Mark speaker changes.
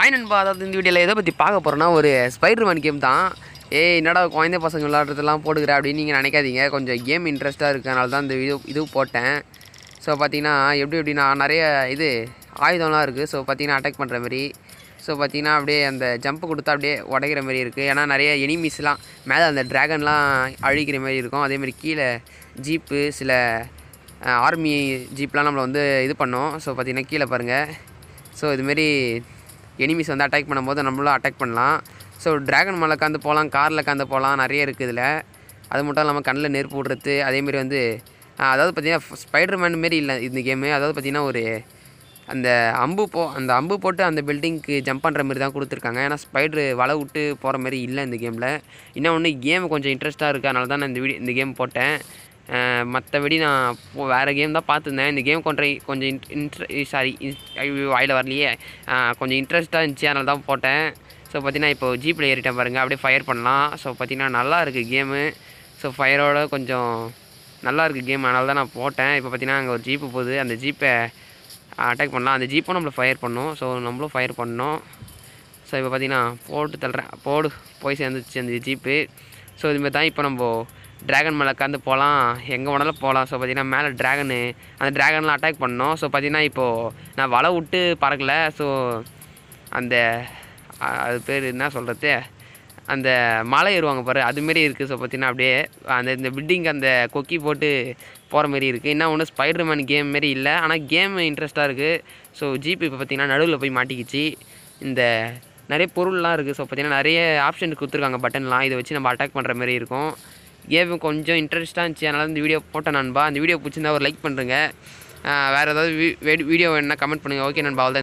Speaker 1: hi நண்பா அதாவது இந்த வீடியோவில் எதை பற்றி பார்க்க போகிறோன்னா ஒரு ஸ்பைடர்மேன் கேம் தான் ஏய் என்னடா குழந்தை பசங்க விளாட்றதெல்லாம் போட்டுக்கிற அப்படின்னு நீங்கள் நினைக்காதீங்க கொஞ்சம் கேம் இன்ட்ரெஸ்ட்டாக இருக்கனால தான் இந்த வீடியோ இது போட்டேன் ஸோ பார்த்தீங்கன்னா எப்படி எப்படின்னா நிறைய இது ஆயுதம்லாம் இருக்குது ஸோ பார்த்தீங்கன்னா அட்டாக் பண்ணுற மாதிரி ஸோ பார்த்தீங்கன்னா அப்படியே அந்த ஜம்ப் கொடுத்தா அப்படியே உடைக்கிற மாதிரி இருக்குது ஏன்னா நிறைய எனிமீஸ்லாம் மேலே அந்த ட்ராகன்லாம் அழிக்கிற மாதிரி இருக்கும் அதேமாதிரி கீழே ஜீப்பு சில ஆர்மி ஜீப்லாம் நம்மளை வந்து இது பண்ணோம் ஸோ பார்த்தீங்கன்னா கீழே பாருங்கள் ஸோ இதுமாரி எனிமீஸ் வந்து அட்டாக் பண்ணும்போது நம்மளும் அட்டாக் பண்ணலாம் ஸோ ட்ராகன் மேலே காந்து போகலாம் காரில் காந்து போகலாம் நிறைய இருக்குது இதில் அது மட்டும் இல்லாமல் கண்ணில் நெருப்பு விடுறது அதேமாரி வந்து ஆ, அதாவது பார்த்தீங்கன்னா ஸ்பைடர் மேன் மாரி இல்லை இந்த கேமு அதாவது பார்த்தீங்கன்னா ஒரு அந்த அம்பு போ அந்த அம்பு போட்டு அந்த பில்டிங்க்கு ஜம்ப் பண்ணுற மாதிரி தான் கொடுத்துருக்காங்க ஏன்னா ஸ்பைட்ரு வலை விட்டு போகிற மாதிரி இல்லை இந்த கேமில் இன்னும் ஒன்று கேம் கொஞ்சம் இன்ட்ரெஸ்ட்டாக இருக்குது அதனால தான் நான் இந்த வீடியோ இந்த கேம் போட்டேன் மற்றபடி நான் போ வேறு கேம் தான் பார்த்துருந்தேன் இந்த கேம் கொஞ்சம் கொஞ்சம் இன்ட்ர சாரி வாயில் வரலையே ஆ, கொஞ்சம் இன்ட்ரெஸ்ட்டாக இருந்துச்சு அதனால தான் போட்டேன் ஸோ பார்த்தீங்கன்னா இப்போ ஜீப்பில் ஏறிட்டேன் பாருங்கள் அப்படியே ஃபயர் பண்ணலாம் ஸோ பார்த்தீங்கன்னா நல்லா இருக்குது கேமு ஸோ ஃபயரோட கொஞ்சம் நல்லா இருக்குது கேம் அதனால தான் நான் போட்டேன் இப்போ பார்த்தீங்கன்னா அங்கே ஒரு ஜீப்பு போகுது அந்த ஜீப்பை அட்டாக் பண்ணலாம் அந்த ஜீப்பும் நம்மளை ஃபயர் பண்ணோம் ஸோ நம்மளும் ஃபயர் பண்ணோம் ஸோ இப்போ பார்த்தீங்கன்னா போட்டு தள்ளுறேன் போடு போய் சேர்ந்துச்சு அந்த ஜீப்பு ஸோ இதுமாதிரி தான் இப்போ நம்ம ட்ராகன் மேலே உட்காந்து போகலாம் எங்கே வேணாலும் போகலாம் ஸோ பார்த்தீங்கன்னா மேலே ட்ராகனு அந்த ட்ராகன்லாம் அட்டாக் பண்ணோம் ஸோ பார்த்தீங்கன்னா இப்போது நான் வலை விட்டு பறக்கல ஸோ அந்த அ, அது பேர் என்ன சொல்கிறது அந்த மலை ஏறுவாங்க பாரு அதுமாரி இருக்குது ஸோ பார்த்தீங்கன்னா அப்படியே அந்த இந்த பில்டிங் அந்த கொக்கி போட்டு போகிற மாரி இருக்குது என்ன ஒன்று ஸ்பைடர்மேன் கேம் மாரி இல்லை ஆனால் கேம் இன்ட்ரெஸ்ட்டாக இருக்குது ஸோ ஜிபி இப்போ பார்த்தீங்கன்னா நடுவில் போய் மாட்டிக்கிச்சு இந்த நிறைய பொருள்லாம் இருக்குது ஸோ பார்த்தீங்கன்னா நிறைய ஆப்ஷன் கொடுத்துருக்காங்க பட்டன்லாம் இதை வச்சு நம்ம அட்டாக் பண்ணுற மாதிரி இருக்கும் கேம் கொஞ்சம் இன்ட்ரெஸ்ட்டாக இருந்துச்சு அதனால இந்த வீடியோ போட்டேன் நண்பா அந்த வீடியோ பிடிச்சிருந்தா ஒரு லைக் பண்ணுறேங்க வேறு ஏதாவது வீடியோ வேணுன்னா கமெண்ட் பண்ணுங்கள் ஓகே நண்பா அவ்வளோ